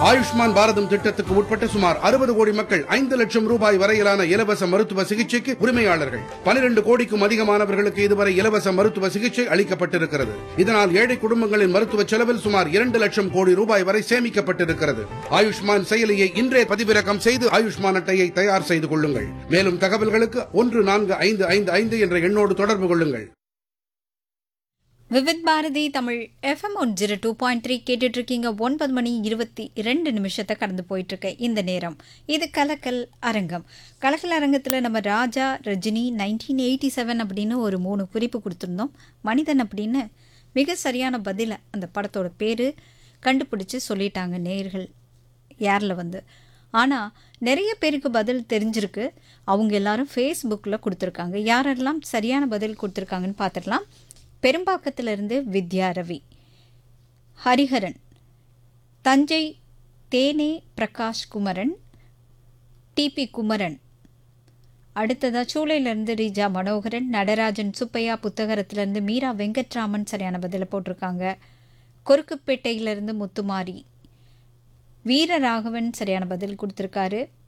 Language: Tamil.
ஆயுஷ்மான் பாரதம் திட்டத்துக்கு உட்பட்ட சுமார் அறுபது கோடி மக்கள் ஐந்து லட்சம் ரூபாய் வரையிலான இலவச மருத்துவ சிகிச்சைக்கு உரிமையாளர்கள் பனிரெண்டு கோடிக்கும் அதிகமானவர்களுக்கு இதுவரை இலவச மருத்துவ சிகிச்சை அளிக்கப்பட்டிருக்கிறது இதனால் ஏழை குடும்பங்களின் மருத்துவ செலவில் சுமார் இரண்டு லட்சம் கோடி ரூபாய் வரை சேமிக்கப்பட்டிருக்கிறது ஆயுஷ்மான் செயலியை இன்றே பதிவிறக்கம் செய்து ஆயுஷ்மான் அட்டையை தயார் செய்து கொள்ளுங்கள் மேலும் தகவல்களுக்கு ஒன்று நான்கு ஐந்து ஐந்து ஐந்து என்ற எண்ணோடு தொடர்பு கொள்ளுங்கள் Vividh Bharati Tamil FM one zero two point three கேட்டுட்டு இருக்கீங்க ஒன்பது மணி இருபத்தி ரெண்டு நிமிஷத்தை கடந்து போயிட்டு இருக்க இந்த நேரம் இது கலக்கல் அரங்கம் கலக்கல் அரங்கத்தில் நம்ம Raja Rajini nineteen eighty seven அப்படின்னு ஒரு மூணு குறிப்பு கொடுத்துருந்தோம் மனிதன் அப்படின்னு மிக சரியான பதிலை அந்த படத்தோட பேர் கண்டுபிடிச்சு சொல்லிட்டாங்க நேர்கள் யாரில் வந்து ஆனால் நிறைய பேருக்கு பதில் தெரிஞ்சிருக்கு அவங்க எல்லாரும் ஃபேஸ்புக்கில் கொடுத்துருக்காங்க யாரெல்லாம் சரியான பதில் கொடுத்துருக்காங்கன்னு பார்த்துடலாம் பெரும்பாக்கத்திலிருந்து வித்யா ரவி ஹரிஹரன் தஞ்சை தேனே பிரகாஷ் குமரன் டிபி குமரன் அடுத்ததா சூளையிலேருந்து ரீஜா மனோகரன் நடராஜன் சுப்பையா புத்தகரத்திலேருந்து மீரா வெங்கட்ராமன் சரியான பதிலை போட்டிருக்காங்க கொருக்குப்பேட்டையிலேருந்து முத்துமாரி வீரராகவன் சரியான பதில் கொடுத்துருக்காரு